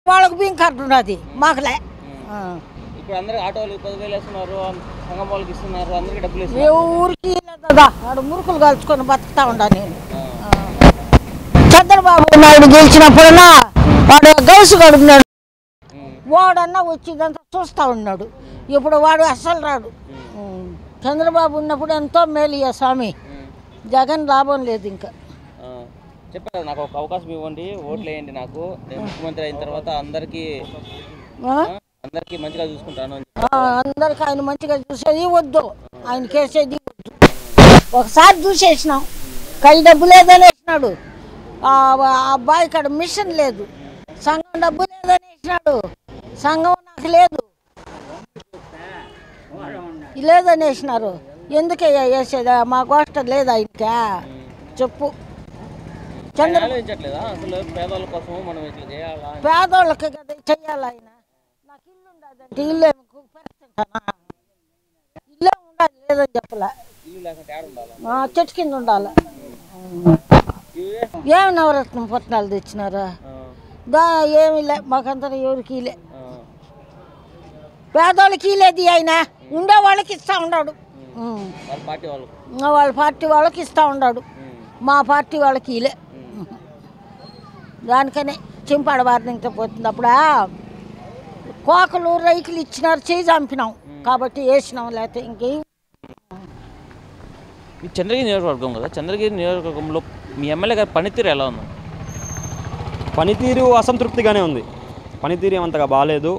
వాళ్ళకి బియ్యం కార్డు ఉన్నది మాకులే ఆ. ఇప్పుడు అందరూ ఆటోలు పదివేలు వేస్తున్నారు సంఘం వాళ్ళకి ఇస్తున్నారు అందరికీ డబ్బులు ఏ ఇస్తున్నారు ఊరికి లేదా వాడు మురుకులు కలుచుకొని బతుకుతా ఉండా నేను ఆ. చంద్రబాబు నాయుడు గెలిచినప్పుడన్నా వాడు గౌసు గడుపున్నాడు ఉమ్. వాడన్నా వచ్చి ఇదంతా చూస్తూ ఉన్నాడు ఇప్పుడు వాడు అస్సలు రాడు ఉం. చంద్రబాబు ఉన్నప్పుడు ఎంతో మేలు ఇయ్య స్వామి ఉమ్. జగన్ లాభం లేదు ఇంకా ఆ. చెప్పారు కదా, నాకు ఒక అవకాశం ఇవ్వండి ఓట్లు వేయండి నాకు నేను ముఖ్యమంత్రి అయిన తర్వాత అందరికీ ఆ? అందరికీ మంచిగా చూసుకుంటాను అని ఆ, అందరికి ఆయన మంచిగా చూసేది వద్దు ఆయన కేసేది వద్దు ఒకసారి చూసేసినాం కై డబ్బు లేదని వేసినాడు ఆ ఆ అబ్బాయి ఇక్కడ మిషన్ లేదు సంఘం డబ్బు లేదని వేసినాడు సంఘం నాకు లేదు లేదని వేసినారు ఎందుకయ్యా వేసేదా మా గోష్ట లేదా ఇంకా చెప్పు ఆయన ఆలోచించట్లేదా అసలు పేదవాళ్ళ కోసం మనం ఇట్లా చేయాలా అని. పేదోళ్ళకి కదా చెయ్యాలి ఆయన నాకు ఇల్లు ఉండదంటే ఇల్లు ఏమి పెడుతుంటానా ఇల్లే ఉండాలి లేదని చెప్పలే ఇల్లు లేకుంటే ఆడ ఉండాలా ఆ, చెట్టు కింద ఉండాలి ఇవే ఏమి నవరత్నం పట్టణాలు తెచ్చినారా ఆ, దా ఏమి లే మాకంతా ఎవరికి ఇలే ఆ. పేదోళ్ళకి ఇలేది ఆయన ఉండే వాళ్ళకి ఇస్తా ఉన్నాడు ఉం. వాళ్ళ పార్టీ వాళ్ళు ఇంకా వాళ్ళ పార్టీ వాళ్ళకి ఇస్తా ఉన్నాడు ఉమ్. మా పార్టీ వాళ్ళకి ఇలే దానికనే చింపాడ బారినంత పోతుంది అప్పుడా కోకలు రైతులు ఇచ్చినారు చేయి చంపినాం కాబట్టి వేసినాం లేకపోతే ఇంకేం ఈ చంద్రగిరి నియోజకవర్గం కదా చంద్రగిరి నియోజకవర్గంలో మీ ఎమ్మెల్యే గారి పనితీరు ఎలా ఉంది పనితీరు అసంతృప్తిగానే ఉంది పనితీరు ఏమంతగా బాగాలేదు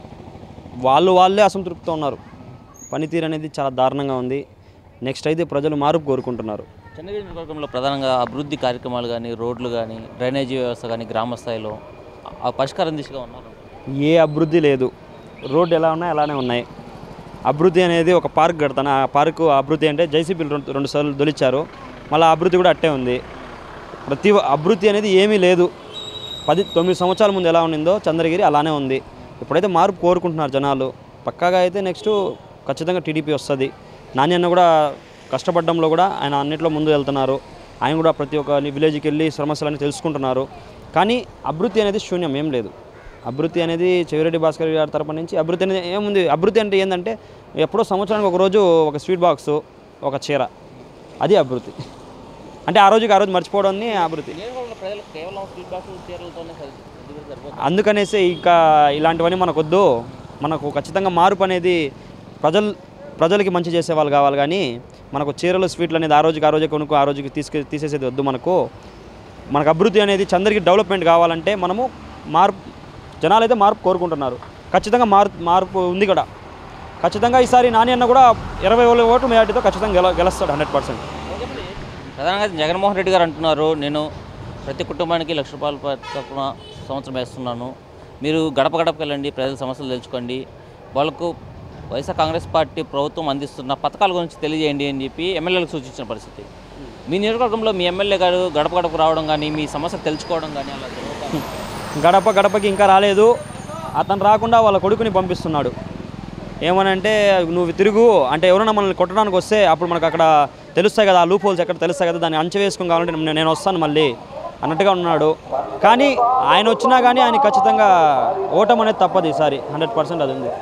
వాళ్ళు వాళ్ళే అసంతృప్తితో ఉన్నారు పనితీరు అనేది చాలా దారుణంగా ఉంది నెక్స్ట్ అయితే ప్రజలు మార్పు కోరుకుంటున్నారు చంద్రగిరి నియోజకవర్గంలో ప్రధానంగా అభివృద్ధి కార్యక్రమాలు కానీ రోడ్లు కానీ డ్రైనేజీ వ్యవస్థ కానీ గ్రామ స్థాయిలో ఆ పరిష్కారం దిశగా ఉన్నారు ఏ అభివృద్ధి లేదు రోడ్డు ఎలా ఉన్నాయి అలానే ఉన్నాయి అభివృద్ధి అనేది ఒక పార్క్ కడతాను ఆ పార్కు అభివృద్ధి అంటే జైసీపీలు రెండు రెండు సార్లు దొలిచారు మళ్ళీ అభివృద్ధి కూడా అట్టే ఉంది ప్రతి అభివృద్ధి అనేది ఏమీ లేదు పది తొమ్మిది సంవత్సరాల ముందు ఎలా ఉండిందో చంద్రగిరి అలానే ఉంది ఇప్పుడైతే మార్పు కోరుకుంటున్నారు జనాలు పక్కాగా అయితే నెక్స్ట్ ఖచ్చితంగా టీడీపీ వస్తుంది నాణ్యన్న కూడా కష్టపడడంలో కూడా ఆయన అన్నింటిలో ముందు వెళ్తున్నారు ఆయన కూడా ప్రతి ఒక్క విలేజ్కి వెళ్ళి సమస్యలన్నీ తెలుసుకుంటున్నారు కానీ అభివృద్ధి అనేది శూన్యం ఏం లేదు అభివృద్ధి అనేది చెవిరెడ్డి భాస్కర్ గారి తరపు నుంచి అభివృద్ధి అనేది ఏముంది అభివృద్ధి అంటే ఏంటంటే ఎప్పుడో సంవత్సరానికి ఒక రోజు ఒక స్వీట్ బాక్స్ ఒక చీర అది అభివృద్ధి అంటే ఆ రోజుకి ఆ రోజు మర్చిపోవడాన్ని అభివృద్ధి నియోజకవర్గంలో ప్రజలకు కేవలం ఫీడ్బ్యాక్ చీరలతోనే సరి- ఇది సరిపోతుంది అందుకనేసి ఇంకా ఇలాంటివన్నీ మనకొద్దు మనకు ఖచ్చితంగా మార్పు అనేది ప్రజలు ప్రజలకి మంచి చేసే వాళ్ళు కావాలి కానీ మనకు చీరలు స్వీట్లు అనేది ఆ రోజుకి ఆ రోజే కొనుక్కో ఆ రోజుకి తీసుకు తీసేసేది వద్దు మనకు మనకు అభివృద్ధి అనేది చంద్రగిరి డెవలప్మెంట్ కావాలంటే మనము మార్పు జనాలు అయితే మార్పు కోరుకుంటున్నారు ఖచ్చితంగా మార్పు మార్పు ఉంది కూడా ఖచ్చితంగా ఈసారి నాని అన్న కూడా ఇరవై వేల ఓటు మెజార్టీతో ఖచ్చితంగా గెల గెలుస్తాడు హండ్రెడ్ పర్సెంట్ ప్రధానంగా జగన్మోహన్ రెడ్డి గారు అంటున్నారు నేను ప్రతి కుటుంబానికి లక్ష రూపాయల ప- చొప్పున సంవత్సరం వేస్తున్నాను మీరు గడప గడపకి వెళ్ళండి ప్రజల సమస్యలు తెలుసుకోండి వాళ్ళకు వైఎస్ఆర్ కాంగ్రెస్ పార్టీ ప్రభుత్వం అందిస్తున్న పథకాల గురించి తెలియజేయండి అని చెప్పి ఎమ్మెల్యేలకు సూచించిన పరిస్థితి మీ నియోజకవర్గంలో మీ ఎమ్మెల్యే గారు గడప గడపకు రావడం కానీ మీ సమస్యలు తెలుసుకోవడం కానీ అలా జరుగుతా గడప గడపకి ఇంకా రాలేదు అతను రాకుండా వాళ్ళ కొడుకుని పంపిస్తున్నాడు ఏమనంటే నువ్వు తిరుగు అంటే ఎవరైనా మనల్ని కొట్టడానికి వస్తే అప్పుడు మనకు అక్కడ తెలుస్తాయి కదా ఆ లూప్ హోల్స్ ఎక్కడ తెలుస్తాయి కదా దాన్ని అంచ వేసుకుని కావాలంటే నేను- నేను వస్తాను మళ్ళీ అన్నట్టుగా ఉన్నాడు కానీ ఆయన వచ్చినా కానీ ఆయన ఖచ్చితంగా ఓటం అనేది తప్పదు ఈసారి హండ్రెడ్ పర్సెంట్ అది ఉంది